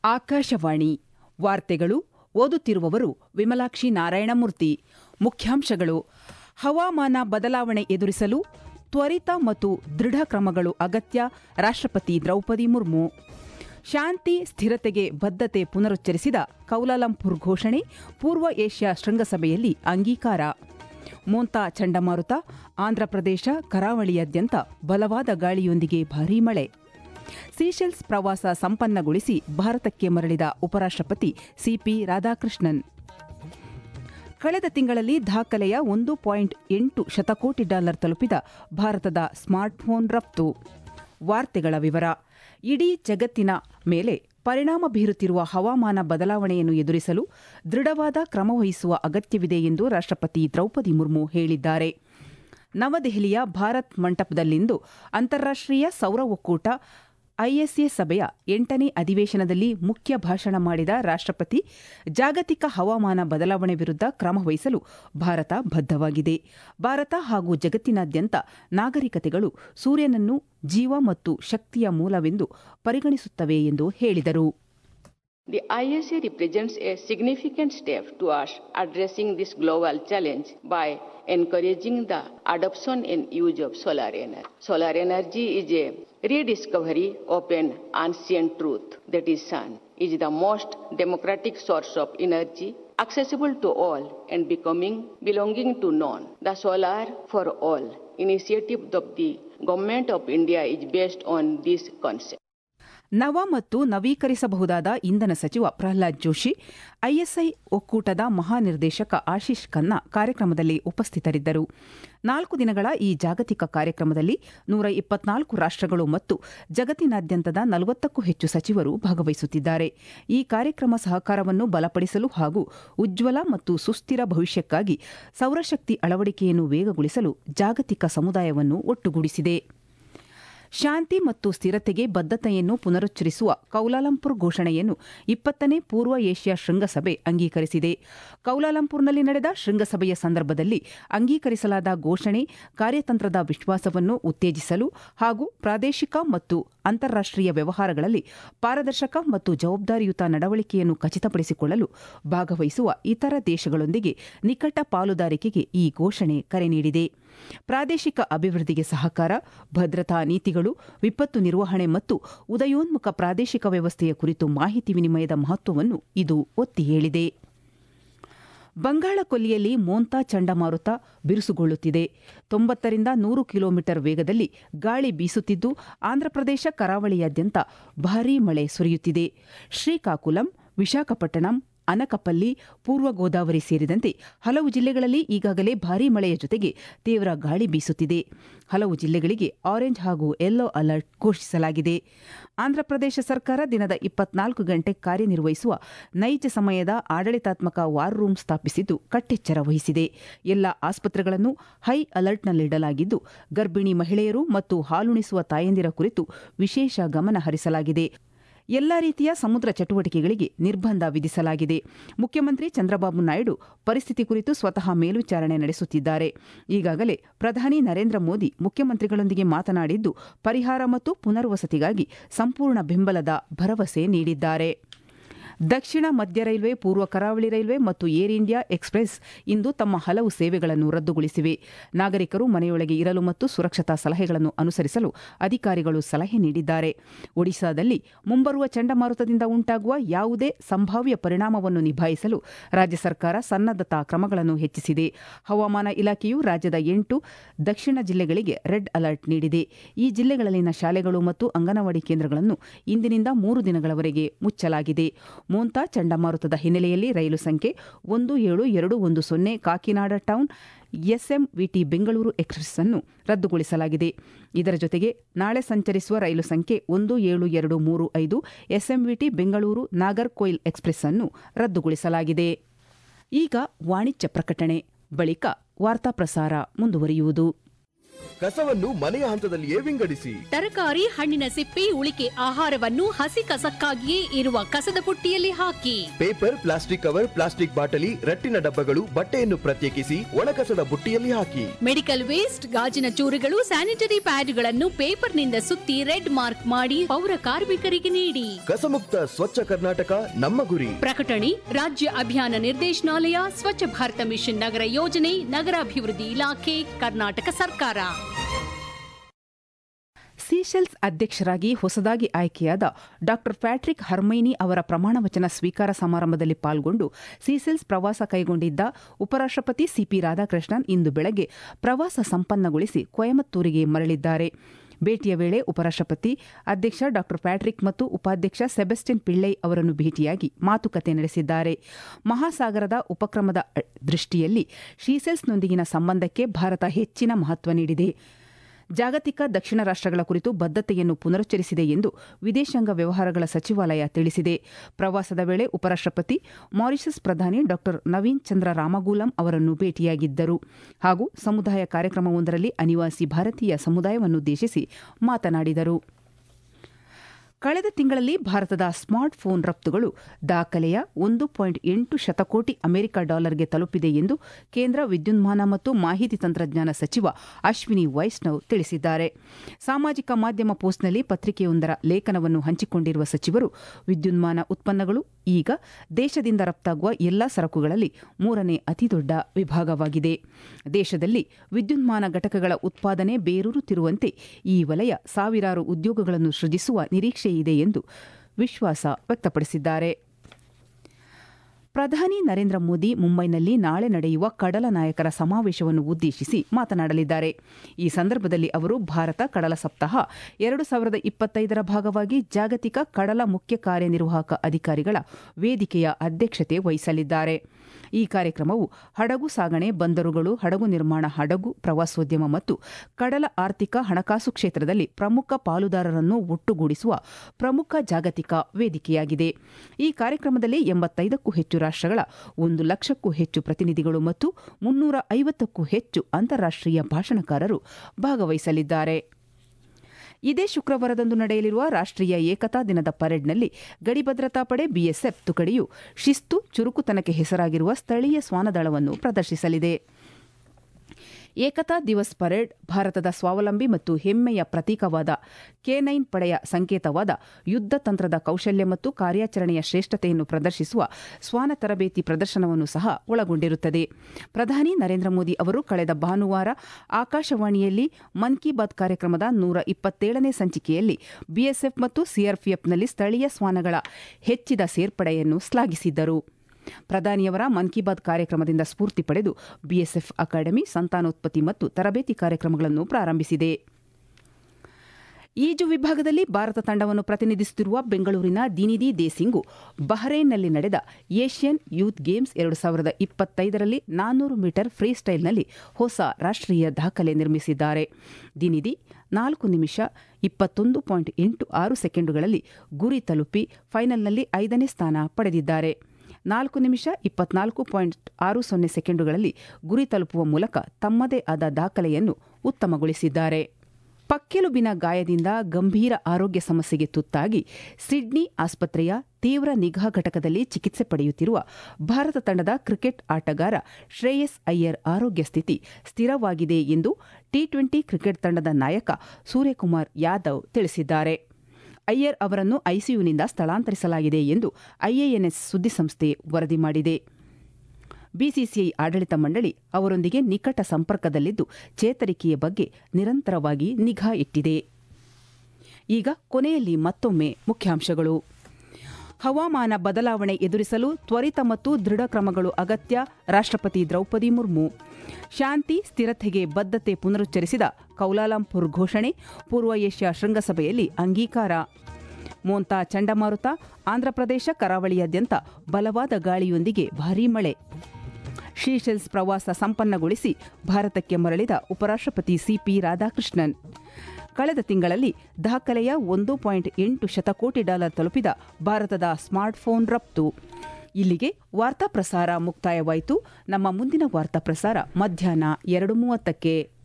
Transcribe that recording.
ಆಕಾಶವಾಣಿ ವಾರ್ತೆಗಳು ಓದುತ್ತಿರುವವರು ವಿಮಲಾಕ್ಷಿ ನಾರಾಯಣಮೂರ್ತಿ ಮುಖ್ಯಾಂಶಗಳು ಹವಾಮಾನ ಬದಲಾವಣೆ ಎದುರಿಸಲು ತ್ವರಿತ ಮತ್ತು ದೃಢ ಕ್ರಮಗಳು ಅಗತ್ಯ ರಾಷ್ಟ್ರಪತಿ ದ್ರೌಪದಿ ಮುರ್ಮು ಶಾಂತಿ ಸ್ಥಿರತೆಗೆ ಬದ್ಧತೆ ಪುನರುಚ್ಚರಿಸಿದ ಕೌಲಾಲಂಪುರ್ ಘೋಷಣೆ ಪೂರ್ವ ಏಷ್ಯಾ ಶೃಂಗಸಭೆಯಲ್ಲಿ ಅಂಗೀಕಾರ ಮೋಂತಾ ಚಂಡಮಾರುತ ಆಂಧ್ರಪ್ರದೇಶ ಕರಾವಳಿಯಾದ್ಯಂತ ಬಲವಾದ ಗಾಳಿಯೊಂದಿಗೆ ಭಾರೀ ಮಳೆ ಸೀಶೆಲ್ಸ್ ಪ್ರವಾಸ ಸಂಪನ್ನಗೊಳಿಸಿ ಭಾರತಕ್ಕೆ ಮರಳಿದ ಉಪರಾಷ್ಟ್ರಪತಿ ಸಿಪಿ ರಾಧಾಕೃಷ್ಣನ್ ಕಳೆದ ತಿಂಗಳಲ್ಲಿ ದಾಖಲೆಯ ಒಂದು ಪಾಯಿಂಟ್ ಎಂಟು ಶತಕೋಟಿ ಡಾಲರ್ ತಲುಪಿದ ಭಾರತದ ಸ್ಮಾರ್ಟ್ಫೋನ್ ರಫ್ತು ವಾರ್ತೆಗಳ ವಿವರ ಇಡೀ ಜಗತ್ತಿನ ಮೇಲೆ ಪರಿಣಾಮ ಬೀರುತ್ತಿರುವ ಹವಾಮಾನ ಬದಲಾವಣೆಯನ್ನು ಎದುರಿಸಲು ದೃಢವಾದ ಕ್ರಮವಹಿಸುವ ಅಗತ್ಯವಿದೆ ಎಂದು ರಾಷ್ಟ್ರಪತಿ ದ್ರೌಪದಿ ಮುರ್ಮು ಹೇಳಿದ್ದಾರೆ ನವದೆಹಲಿಯ ಭಾರತ್ ಮಂಟಪದಲ್ಲಿಂದು ಅಂತಾರಾಷ್ಟ್ರೀಯ ಸೌರ ಒಕ್ಕೂಟ ಐಎಸ್ಎ ಸಭೆಯ ಎಂಟನೇ ಅಧಿವೇಶನದಲ್ಲಿ ಮುಖ್ಯ ಭಾಷಣ ಮಾಡಿದ ರಾಷ್ಟ್ರಪತಿ ಜಾಗತಿಕ ಹವಾಮಾನ ಬದಲಾವಣೆ ವಿರುದ್ಧ ಕ್ರಮವಹಿಸಲು ಭಾರತ ಬದ್ಧವಾಗಿದೆ ಭಾರತ ಹಾಗೂ ಜಗತ್ತಿನಾದ್ಯಂತ ನಾಗರಿಕತೆಗಳು ಸೂರ್ಯನನ್ನು ಜೀವ ಮತ್ತು ಶಕ್ತಿಯ ಮೂಲವೆಂದು ಪರಿಗಣಿಸುತ್ತವೆ ಎಂದು ಹೇಳಿದರು The ISA represents a significant step towards addressing this global challenge by encouraging the adoption and use of solar energy. Solar energy is a rediscovery of an ancient truth that is sun is the most democratic source of energy accessible to all and becoming belonging to none. The Solar for All initiative of the Government of India is based on this concept. ನವ ಮತ್ತು ನವೀಕರಿಸಬಹುದಾದ ಇಂಧನ ಸಚಿವ Pralhad Joshi ISI ಒಕ್ಕೂಟದ ಮಹಾನಿರ್ದೇಶಕ ಆಶೀಶ್ ಖನ್ನಾ ಕಾರ್ಯಕ್ರಮದಲ್ಲಿ ಉಪಸ್ಥಿತರಿದ್ದರು ನಾಲ್ಕು ದಿನಗಳ ಈ ಜಾಗತಿಕ ಕಾರ್ಯಕ್ರಮದಲ್ಲಿ ನೂರ ಇಪ್ಪತ್ನಾಲ್ಕು ರಾಷ್ಟ್ರಗಳು ಮತ್ತು ಜಗತ್ತಿನಾದ್ಯಂತದ ನಲವತ್ತಕ್ಕೂ ಹೆಚ್ಚು ಸಚಿವರು ಭಾಗವಹಿಸುತ್ತಿದ್ದಾರೆ ಈ ಕಾರ್ಯಕ್ರಮ ಸಹಕಾರವನ್ನು ಬಲಪಡಿಸಲು ಹಾಗೂ ಉಜ್ವಲ ಮತ್ತು ಸುಸ್ಥಿರ ಭವಿಷ್ಯಕ್ಕಾಗಿ ಸೌರಶಕ್ತಿ ಅಳವಡಿಕೆಯನ್ನು ವೇಗಗೊಳಿಸಲು ಜಾಗತಿಕ ಸಮುದಾಯವನ್ನು ಒಟ್ಟುಗೂಡಿಸಿದೆ ಶಾಂತಿ ಮತ್ತು ಸ್ಥಿರತೆಗೆ ಬದ್ಧತೆಯನ್ನು ಪುನರುಚ್ಚರಿಸುವ ಕೌಲಾಲಂಪುರ್ ಘೋಷಣೆಯನ್ನು ಇಪ್ಪತ್ತನೇ ಪೂರ್ವ ಏಷ್ಯಾ ಶೃಂಗಸಭೆ ಅಂಗೀಕರಿಸಿದೆ ಕೌಲಾಲಂಪುರ್ನಲ್ಲಿ ನಡೆದ ಶೃಂಗಸಭೆಯ ಸಂದರ್ಭದಲ್ಲಿ ಅಂಗೀಕರಿಸಲಾದ ಘೋಷಣೆ ಕಾರ್ಯತಂತ್ರದ ವಿಶ್ವಾಸವನ್ನು ಉತ್ತೇಜಿಸಲು ಹಾಗೂ ಪ್ರಾದೇಶಿಕ ಮತ್ತು ಅಂತಾರಾಷ್ಟ್ರೀಯ ವ್ಯವಹಾರಗಳಲ್ಲಿ ಪಾರದರ್ಶಕ ಮತ್ತು ಜವಾಬ್ದಾರಿಯುತ ನಡವಳಿಕೆಯನ್ನು ಖಚಿತಪಡಿಸಿಕೊಳ್ಳಲು ಭಾಗವಹಿಸುವ ಇತರ ದೇಶಗಳೊಂದಿಗೆ ನಿಕಟ ಪಾಲುದಾರಿಕೆಗೆ ಈ ಘೋಷಣೆ ಕರೆ ನೀಡಿದೆ ಪ್ರಾದೇಶಿಕ ಅಭಿವೃದ್ಧಿಗೆ ಸಹಕಾರ ಭದ್ರತಾ ನೀತಿಗಳು ವಿಪತ್ತು ನಿರ್ವಹಣೆ ಮತ್ತು ಉದಯೋನ್ಮುಖ ಪ್ರಾದೇಶಿಕ ವ್ಯವಸ್ಥೆಯ ಕುರಿತು ಮಾಹಿತಿ ವಿನಿಮಯದ ಮಹತ್ವವನ್ನು ಇದು ಒತ್ತಿ ಹೇಳಿದೆ ಬಂಗಾಳ ಕೊಲ್ಲಿಯಲ್ಲಿ ಮೋಂತಾ ಚಂಡಮಾರುತ ಬಿರುಸುಗೊಳ್ಳುತ್ತಿದೆ ತೊಂಬತ್ತರಿಂದ ನೂರು ಕಿಲೋಮೀಟರ್ ವೇಗದಲ್ಲಿ ಗಾಳಿ ಬೀಸುತ್ತಿದ್ದು ಆಂಧ್ರಪ್ರದೇಶ ಕರಾವಳಿಯಾದ್ಯಂತ ಭಾರೀ ಮಳೆ ಸುರಿಯುತ್ತಿದೆ ಶ್ರೀಕಾಕುಲಂ ವಿಶಾಖಪಟ್ಟಣಂ ಅನಕಪಲ್ಲಿ ಪೂರ್ವ ಗೋದಾವರಿ ಸೇರಿದಂತೆ ಹಲವು ಜಿಲ್ಲೆಗಳಲ್ಲಿ ಈಗಾಗಲೇ ಭಾರೀ ಮಳೆಯ ಜೊತೆಗೆ ತೀವ್ರ ಗಾಳಿ ಬೀಸುತ್ತಿದೆ ಹಲವು ಜಿಲ್ಲೆಗಳಿಗೆ ಆರೆಂಜ್ ಹಾಗೂ ಯೆಲ್ಲೋ ಅಲರ್ಟ್ ಘೋಷಿಸಲಾಗಿದೆ ಆಂಧ್ರಪ್ರದೇಶ ಸರ್ಕಾರ ದಿನದ ಇಪ್ಪತ್ನಾಲ್ಕು ಗಂಟೆ ಕಾರ್ಯನಿರ್ವಹಿಸುವ ನೈಜ ಸಮಯದ ಆಡಳಿತಾತ್ಮಕ ವಾರ್ ರೂಮ್ ಸ್ಥಾಪಿಸಿದ್ದು ಕಟ್ಟೆಚ್ಚರ ವಹಿಸಿದೆ ಎಲ್ಲ ಆಸ್ಪತ್ರೆಗಳನ್ನು ಹೈ ಅಲರ್ಟ್ನಲ್ಲಿಡಲಾಗಿದ್ದು ಗರ್ಭಿಣಿ ಮಹಿಳೆಯರು ಮತ್ತು ಹಾಲುಣಿಸುವ ತಾಯಂದಿರ ಕುರಿತು ವಿಶೇಷ ಗಮನ ಹರಿಸಲಾಗಿದೆ ಎಲ್ಲ ರೀತಿಯ ಸಮುದ್ರ ಚಟುವಟಿಕೆಗಳಿಗೆ ನಿರ್ಬಂಧ ವಿಧಿಸಲಾಗಿದೆ ಮುಖ್ಯಮಂತ್ರಿ ಚಂದ್ರಬಾಬು ನಾಯ್ಡು ಪರಿಸ್ಥಿತಿ ಕುರಿತು ಸ್ವತಃ ಮೇಲ್ವಿಚಾರಣೆ ನಡೆಸುತ್ತಿದ್ದಾರೆ ಈಗಾಗಲೇ ಪ್ರಧಾನಿ ನರೇಂದ್ರ ಮೋದಿ ಮುಖ್ಯಮಂತ್ರಿಗಳೊಂದಿಗೆ ಮಾತನಾಡಿದ್ದು ಪರಿಹಾರ ಮತ್ತು ಪುನರ್ವಸತಿಗಾಗಿ ಸಂಪೂರ್ಣ ಬೆಂಬಲದ ಭರವಸೆ ನೀಡಿದ್ದಾರೆ ದಕ್ಷಿಣ ಮಧ್ಯ ರೈಲ್ವೆ ಪೂರ್ವ ಕರಾವಳಿ ರೈಲ್ವೆ ಮತ್ತು ಏರ್ ಇಂಡಿಯಾ ಎಕ್ಸ್ಪ್ರೆಸ್ ಇಂದು ತಮ್ಮ ಹಲವು ಸೇವೆಗಳನ್ನು ರದ್ದುಗೊಳಿಸಿವೆ ನಾಗರಿಕರು ಮನೆಯೊಳಗೆ ಇರಲು ಮತ್ತು ಸುರಕ್ಷತಾ ಸಲಹೆಗಳನ್ನು ಅನುಸರಿಸಲು ಅಧಿಕಾರಿಗಳು ಸಲಹೆ ನೀಡಿದ್ದಾರೆ ಒಡಿಶಾದಲ್ಲಿ ಮುಂಬರುವ ಚಂಡಮಾರುತದಿಂದ ಉಂಟಾಗುವ ಯಾವುದೇ ಸಂಭಾವ್ಯ ಪರಿಣಾಮವನ್ನು ನಿಭಾಯಿಸಲು ರಾಜ್ಯ ಸರ್ಕಾರ ಸನ್ನದ್ದತಾ ಕ್ರಮಗಳನ್ನು ಹೆಚ್ಚಿಸಿದೆ ಹವಾಮಾನ ಇಲಾಖೆಯು ರಾಜ್ಯದ ಎಂಟು ದಕ್ಷಿಣ ಜಿಲ್ಲೆಗಳಿಗೆ ರೆಡ್ ಅಲರ್ಟ್ ನೀಡಿದೆ ಈ ಜಿಲ್ಲೆಗಳಲ್ಲಿನ ಶಾಲೆಗಳು ಮತ್ತು ಅಂಗನವಾಡಿ ಕೇಂದ್ರಗಳನ್ನು ಇಂದಿನಿಂದ ಮೂರು ದಿನಗಳವರೆಗೆ ಮುಚ್ಚಲಾಗಿದೆ ಮೋಂತಾ ಚಂಡಮಾರುತದ ಹಿನ್ನೆಲೆಯಲ್ಲಿ ರೈಲು ಸಂಖ್ಯೆ ಒಂದು ಏಳು ಎರಡು ಒಂದು ಸೊನ್ನೆ Kakinada town SMVT Bengaluru express ಅನ್ನು ರದ್ದುಗೊಳಿಸಲಾಗಿದೆ ಇದರ ಜೊತೆಗೆ ನಾಳೆ ಸಂಚರಿಸುವ ರೈಲು ಸಂಖ್ಯೆ ಒಂದು ಏಳು ಎರಡು ಮೂರು ಐದು ಎಸ್ಎಂವಿಟಿ ಬೆಂಗಳೂರು ನಾಗರ್ಕೋಯಿಲ್ ಎಕ್ಸ್ಪ್ರೆಸ್ ಅನ್ನು ರದ್ದುಗೊಳಿಸಲಾಗಿದೆ ಈಗ ವಾಣಿಜ್ಯ ಪ್ರಕಟಣೆ ಬಳಿಕ ವಾರ್ತಾ ಪ್ರಸಾರ ಮುಂದುವರಿಯುವುದು ಕಸವನ್ನು ಮನೆಯ ಹಂತದಲ್ಲಿಯೇ ವಿಂಗಡಿಸಿ ತರಕಾರಿ ಹಣ್ಣಿನ ಸಿಪ್ಪೆ ಉಳಿಕೆ ಆಹಾರವನ್ನು ಹಸಿ ಕಸಕ್ಕಾಗಿಯೇ ಇರುವ ಕಸದ ಬುಟ್ಟಿಯಲ್ಲಿ ಹಾಕಿ ಪೇಪರ್ ಪ್ಲಾಸ್ಟಿಕ್ ಕವರ್ ಪ್ಲಾಸ್ಟಿಕ್ ಬಾಟಲಿ ರಟ್ಟಿನ ಡಬ್ಬಗಳು ಬಟ್ಟೆಯನ್ನು ಪ್ರತ್ಯೇಕಿಸಿ ಒಣಕಸದ ಬುಟ್ಟಿಯಲ್ಲಿ ಹಾಕಿ ಮೆಡಿಕಲ್ ವೇಸ್ಟ್ ಗಾಜಿನ ಚೂರುಗಳು ಸ್ಯಾನಿಟರಿ ಪ್ಯಾಡ್ಗಳನ್ನು ಪೇಪರ್ನಿಂದ ಸುತ್ತಿ ರೆಡ್ ಮಾರ್ಕ್ ಮಾಡಿ ಪೌರ ಕಾರ್ಮಿಕರಿಗೆ ನೀಡಿ ಕಸಮುಕ್ತ ಸ್ವಚ್ಛ ಕರ್ನಾಟಕ ನಮ್ಮ ಗುರಿ ಪ್ರಕಟಣೆ ರಾಜ್ಯ ಅಭಿಯಾನ ನಿರ್ದೇಶನಾಲಯ ಸ್ವಚ್ಛ ಭಾರತ ಮಿಷನ್ ನಗರ ಯೋಜನೆ ನಗರಾಭಿವೃದ್ಧಿ ಇಲಾಖೆ ಕರ್ನಾಟಕ ಸರ್ಕಾರ ಸೀಶೆಲ್ಸ್ ಅಧ್ಯಕ್ಷರಾಗಿ ಹೊಸದಾಗಿ ಆಯ್ಕೆಯಾದ ಡಾ ಪ್ಯಾಟ್ರಿಕ್ ಹರ್ಮೈನಿ ಅವರ ಪ್ರಮಾಣವಚನ ಸ್ವೀಕಾರ ಸಮಾರಂಭದಲ್ಲಿ ಪಾಲ್ಗೊಂಡು ಸೀಸೆಲ್ಸ್ ಪ್ರವಾಸ ಕೈಗೊಂಡಿದ್ದ ಉಪರಾಷ್ಟ್ರಪತಿ ಸಿಪಿ ರಾಧಾಕೃಷ್ಣನ್ ಇಂದು ಬೆಳಗ್ಗೆ ಪ್ರವಾಸ ಸಂಪನ್ನಗೊಳಿಸಿ ಕೊಯಮತ್ತೂರಿಗೆ ಮರಳಿದ್ದಾರೆ ಭೇಟಿಯ ವೇಳೆ ಉಪರಾಷ್ಟ್ರಪತಿ ಅಧ್ಯಕ್ಷ ಡಾ ಪ್ಯಾಟ್ರಿಕ್ ಮತ್ತು ಉಪಾಧ್ಯಕ್ಷ ಸೆಬೆಸ್ಟಿನ್ ಪಿಳ್ಳೈ ಅವರನ್ನು ಭೇಟಿಯಾಗಿ ಮಾತುಕತೆ ನಡೆಸಿದ್ದಾರೆ ಮಹಾಸಾಗರದ ಉಪಕ್ರಮದ ದೃಷ್ಟಿಯಲ್ಲಿ ಶೀಸೆಲ್ಸ್ನೊಂದಿಗಿನ ಸಂಬಂಧಕ್ಕೆ ಭಾರತ ಹೆಚ್ಚಿನ ಮಹತ್ವ ನೀಡಿದೆ ಜಾಗತಿಕ ದಕ್ಷಿಣ ರಾಷ್ಟ್ರಗಳ ಕುರಿತು ಬದ್ಧತೆಯನ್ನು ಪುನರುಚ್ಚರಿಸಿದೆ ಎಂದು ವಿದೇಶಾಂಗ ವ್ಯವಹಾರಗಳ ಸಚಿವಾಲಯ ತಿಳಿಸಿದೆ ಪ್ರವಾಸದ ವೇಳೆ ಉಪರಾಷ್ಟ್ರಪತಿ ಮಾರಿಷಸ್ ಪ್ರಧಾನಿ ಡಾ ನವೀನ್ ಚಂದ್ರ ರಾಮಗೂಲಂ ಅವರನ್ನು ಭೇಟಿಯಾಗಿದ್ದರು ಹಾಗೂ ಸಮುದಾಯ ಕಾರ್ಯಕ್ರಮವೊಂದರಲ್ಲಿ ಅನಿವಾಸಿ ಭಾರತೀಯ ಸಮುದಾಯವನ್ನುದ್ದೇಶಿಸಿ ಮಾತನಾಡಿದರು ಕಳೆದ ತಿಂಗಳಲ್ಲಿ ಭಾರತದ ಸ್ಮಾರ್ಟ್ ಫೋನ್ ರಫ್ತುಗಳು ದಾಖಲೆಯ ಒಂದು ಪಾಯಿಂಟ್ ಎಂಟು ಶತಕೋಟಿ ಅಮೆರಿಕ ಡಾಲರ್ಗೆ ತಲುಪಿದೆ ಎಂದು ಕೇಂದ್ರ ವಿದ್ಯುನ್ಮಾನ ಮತ್ತು ಮಾಹಿತಿ ತಂತ್ರಜ್ಞಾನ ಸಚಿವ ಅಶ್ವಿನಿ ವೈಷ್ಣವ್ ತಿಳಿಸಿದ್ದಾರೆ ಸಾಮಾಜಿಕ ಮಾಧ್ಯಮ ಪೋಸ್ಟ್ನಲ್ಲಿ ಪತ್ರಿಕೆಯೊಂದರ ಲೇಖನವನ್ನು ಹಂಚಿಕೊಂಡಿರುವ ಸಚಿವರು ವಿದ್ಯುನ್ಮಾನ ಉತ್ಪನ್ನಗಳು ಈಗ ದೇಶದಿಂದ ರಫ್ತಾಗುವ ಎಲ್ಲಾ ಸರಕುಗಳಲ್ಲಿ ಮೂರನೇ ಅತಿದೊಡ್ಡ ವಿಭಾಗವಾಗಿದೆ ದೇಶದಲ್ಲಿ ವಿದ್ಯುನ್ಮಾನ ಘಟಕಗಳ ಉತ್ಪಾದನೆ ಬೇರೂರುತ್ತಿರುವಂತೆ ಈ ವಲಯ ಸಾವಿರಾರು ಉದ್ಯೋಗಗಳನ್ನು ಸೃಜಿಸುವ ನಿರೀಕ್ಷೆ ಇದೆ ಎಂದು ವಿಶ್ವಾಸ ವ್ಯಕ್ತಪಡಿಸಿದ್ದಾರೆ ಪ್ರಧಾನಿ ನರೇಂದ್ರ ಮೋದಿ ಮುಂಬೈನಲ್ಲಿ ನಾಳೆ ನಡೆಯುವ ಕಡಲ ನಾಯಕರ ಸಮಾವೇಶವನ್ನು ಉದ್ದೇಶಿಸಿ ಮಾತನಾಡಲಿದ್ದಾರೆ ಈ ಸಂದರ್ಭದಲ್ಲಿ ಅವರು ಭಾರತ ಕಡಲ ಸಪ್ತಾಹ ಎರಡು ಸಾವಿರದ ಇಪ್ಪತ್ತೈದರ ಭಾಗವಾಗಿ ಜಾಗತಿಕ ಕಡಲ ಮುಖ್ಯ ಕಾರ್ಯನಿರ್ವಾಹಕ ಅಧಿಕಾರಿಗಳ ವೇದಿಕೆಯ ಅಧ್ಯಕ್ಷತೆ ವಹಿಸಲಿದ್ದಾರೆ ಈ ಕಾರ್ಯಕ್ರಮವು ಹಡಗು ಸಾಗಣೆ ಬಂದರುಗಳು ಹಡಗು ನಿರ್ಮಾಣ ಹಡಗು ಪ್ರವಾಸೋದ್ಯಮ ಮತ್ತು ಕಡಲ ಆರ್ಥಿಕ ಹಣಕಾಸು ಕ್ಷೇತ್ರದಲ್ಲಿ ಪ್ರಮುಖ ಪಾಲುದಾರರನ್ನು ಒಟ್ಟುಗೂಡಿಸುವ ಪ್ರಮುಖ ಜಾಗತಿಕ ವೇದಿಕೆಯಾಗಿದೆ ಈ ಕಾರ್ಯಕ್ರಮದಲ್ಲಿ ಎಂಬತ್ತೈದಕ್ಕೂ ಹೆಚ್ಚು ರಾಷ್ಟ್ರಗಳ ಒಂದು ಲಕ್ಷಕ್ಕೂ ಹೆಚ್ಚು ಪ್ರತಿನಿಧಿಗಳು ಮತ್ತು ಮುನ್ನೂರ ಐವತ್ತಕ್ಕೂ ಹೆಚ್ಚು ಅಂತಾರಾಷ್ಟೀಯ ಭಾಷಣಕಾರರು ಭಾಗವಹಿಸಲಿದ್ದಾರೆ ಇದೇ ಶುಕ್ರವಾರದಂದು ನಡೆಯಲಿರುವ ರಾಷ್ಟ್ರೀಯ ಏಕತಾ ದಿನದ ಪರೇಡ್ನಲ್ಲಿ ಗಡಿ ಭದ್ರತಾ ಪಡೆ ಬಿಎಸ್ಎಫ್ ತುಕಡಿಯು ಶಿಸ್ತು ಚುರುಕುತನಕ್ಕೆ ಹೆಸರಾಗಿರುವ ಸ್ಥಳೀಯ ಶ್ವಾನದಳವನ್ನು ಪ್ರದರ್ಶಿಸಲಿದೆ ಏಕತಾ ದಿವಸ್ ಪರೇಡ್ ಭಾರತದ ಸ್ವಾವಲಂಬಿ ಮತ್ತು ಹೆಮ್ಮೆಯ ಪ್ರತೀಕವಾದ ಕೆ ನೈನ್ ಪಡೆಯ ಸಂಕೇತವಾದ ಯುದ್ಧ ತಂತ್ರದ ಕೌಶಲ್ಯ ಮತ್ತು ಕಾರ್ಯಾಚರಣೆಯ ಶ್ರೇಷ್ಠತೆಯನ್ನು ಪ್ರದರ್ಶಿಸುವ ಶ್ವಾನ ತರಬೇತಿ ಪ್ರದರ್ಶನವನ್ನು ಸಹ ಒಳಗೊಂಡಿರುತ್ತದೆ ಪ್ರಧಾನಿ ನರೇಂದ್ರ ಮೋದಿ ಅವರು ಕಳೆದ ಭಾನುವಾರ ಆಕಾಶವಾಣಿಯಲ್ಲಿ ಮನ್ ಕಿ ಬಾತ್ ಕಾರ್ಯಕ್ರಮದ ನೂರ ಇಪ್ಪತ್ತೇಳನೇ ಸಂಚಿಕೆಯಲ್ಲಿ ಬಿಎಸ್ಎಫ್ ಮತ್ತು ಸಿಆರ್ಪಿಎಫ್ನಲ್ಲಿ ಸ್ಥಳೀಯ ಶ್ವಾನಗಳ ಹೆಚ್ಚಿದ ಸೇರ್ಪಡೆಯನ್ನು ಶ್ಲಾಘಿಸಿದ್ದರು ಪ್ರಧಾನಿಯವರ ಮನ್ ಕಿ ಬಾತ್ ಕಾರ್ಯಕ್ರಮದಿಂದ ಸ್ಫೂರ್ತಿ ಪಡೆದು ಬಿಎಸ್ಎಫ್ ಅಕಾಡೆಮಿ ಸಂತಾನೋತ್ಪತ್ತಿ ಮತ್ತು ತರಬೇತಿ ಕಾರ್ಯಕ್ರಮಗಳನ್ನು ಪ್ರಾರಂಭಿಸಿದೆ ಈಜು ವಿಭಾಗದಲ್ಲಿ ಭಾರತ ತಂಡವನ್ನು ಪ್ರತಿನಿಧಿಸುತ್ತಿರುವ ಬೆಂಗಳೂರಿನ ದಿನಿದಿ ದೇಸಿಂಗು ಬಹ್ರೇನ್ನಲ್ಲಿ ನಡೆದ ಏಷ್ಯನ್ ಯೂತ್ ಗೇಮ್ಸ್ ಎರಡು ಸಾವಿರದ ಇಪ್ಪತ್ತೈದರಲ್ಲಿ ನಾನ್ನೂರು ಮೀಟರ್ ಫ್ರೀ ಸ್ಟೈಲ್ನಲ್ಲಿ ಹೊಸ ರಾಷ್ಟ್ರೀಯ ದಾಖಲೆ ನಿರ್ಮಿಸಿದ್ದಾರೆ ದಿನಿದಿ ನಾಲ್ಕು ನಿಮಿಷ ಇಪ್ಪತ್ತೊಂದು ಪಾಯಿಂಟ್ ಎಂಟು ಆರು ಸೆಕೆಂಡುಗಳಲ್ಲಿ ಗುರಿ ತಲುಪಿ ಫೈನಲ್ನಲ್ಲಿ ಐದನೇ ಸ್ಥಾನ ಪಡೆದಿದ್ದಾರೆ ನಾಲ್ಕು ನಿಮಿಷ ಇಪ್ಪತ್ನಾಲ್ಕು ಪಾಯಿಂಟ್ ಆರು ಸೊನ್ನೆ ಸೆಕೆಂಡುಗಳಲ್ಲಿ ಗುರಿ ತಲುಪುವ ಮೂಲಕ ತಮ್ಮದೇ ಆದ ದಾಖಲೆಯನ್ನು ಉತ್ತಮಗೊಳಿಸಿದ್ದಾರೆ ಪಕ್ಕೆಲುಬಿನ ಗಾಯದಿಂದ ಗಂಭೀರ ಆರೋಗ್ಯ ಸಮಸ್ಯೆಗೆ ತುತ್ತಾಗಿ ಸಿಡ್ನಿ ಆಸ್ಪತ್ರೆಯ ತೀವ್ರ ನಿಗಾ ಘಟಕದಲ್ಲಿ ಚಿಕಿತ್ಸೆ ಪಡೆಯುತ್ತಿರುವ ಭಾರತ ತಂಡದ ಕ್ರಿಕೆಟ್ ಆಟಗಾರ ಶ್ರೇಯಸ್ ಅಯ್ಯರ್ ಆರೋಗ್ಯ ಸ್ಥಿತಿ ಸ್ಥಿರವಾಗಿದೆ ಎಂದು ಟಿ ಟ್ವೆಂಟಿ ಕ್ರಿಕೆಟ್ ತಂಡದ ನಾಯಕ ಸೂರ್ಯಕುಮಾರ್ ಯಾದವ್ ತಿಳಿಸಿದ್ದಾರೆ ಅಯ್ಯರ್ ಅವರನ್ನು ಐಸಿಯುನಿಂದ ಸ್ಥಳಾಂತರಿಸಲಾಗಿದೆ ಎಂದು ಐಎಎನ್ಎಸ್ ಸುದ್ದಿಸಂಸ್ಥೆ ವರದಿ ಮಾಡಿದೆ ಬಿಸಿಸಿಐ ಆಡಳಿತ ಮಂಡಳಿ ಅವರೊಂದಿಗೆ ನಿಕಟ ಸಂಪರ್ಕದಲ್ಲಿದ್ದು ಚೇತರಿಕೆಯ ಬಗ್ಗೆ ನಿರಂತರವಾಗಿ ನಿಗಾ ಇಟ್ಟಿದೆ ಈಗ ಕೊನೆಯಲ್ಲಿ ಮತ್ತೊಮ್ಮೆ ಮುಖ್ಯಾಂಶಗಳು ಹವಾಮಾನ ಬದಲಾವಣೆ ಎದುರಿಸಲು ತ್ವರಿತ ಮತ್ತು ದೃಢ ಕ್ರಮಗಳು ಅಗತ್ಯ ರಾಷ್ಟ್ರಪತಿ ದ್ರೌಪದಿ ಮುರ್ಮು ಶಾಂತಿ ಸ್ಥಿರತೆಗೆ ಬದ್ಧತೆ ಪುನರುಚ್ಚರಿಸಿದ ಕೌಲಾಲಂಪುರ್ ಘೋಷಣೆ ಪೂರ್ವ ಏಷ್ಯಾ ಶೃಂಗಸಭೆಯಲ್ಲಿ ಅಂಗೀಕಾರ ಮೋಂತಾ ಚಂಡಮಾರುತ ಆಂಧ್ರಪ್ರದೇಶ ಕರಾವಳಿಯಾದ್ಯಂತ ಬಲವಾದ ಗಾಳಿಯೊಂದಿಗೆ ಭಾರೀ ಮಳೆ ಶೀಶೆಲ್ಸ್ ಪ್ರವಾಸ ಸಂಪನ್ನಗೊಳಿಸಿ ಭಾರತಕ್ಕೆ ಮರಳಿದ ಉಪರಾಷ್ಟ್ರಪತಿ ಸಿಪಿ ರಾಧಾಕೃಷ್ಣನ್ ಕಳೆದ ತಿಂಗಳಲ್ಲಿ ದಾಖಲೆಯ ಒಂದು ಪಾಯಿಂಟ್ ಎಂಟು ಶತಕೋಟಿ ಡಾಲರ್ ತಲುಪಿದ ಭಾರತದ ಸ್ಮಾರ್ಟ್ಫೋನ್ ರಫ್ತು ಇಲ್ಲಿಗೆ ವಾರ್ತಾ ಪ್ರಸಾರ ಮುಕ್ತಾಯವಾಯಿತು ನಮ್ಮ ಮುಂದಿನ ವಾರ್ತಾ ಪ್ರಸಾರ ಮಧ್ಯಾಹ್ನ ಎರಡು ಮೂವತ್ತಕ್ಕೆ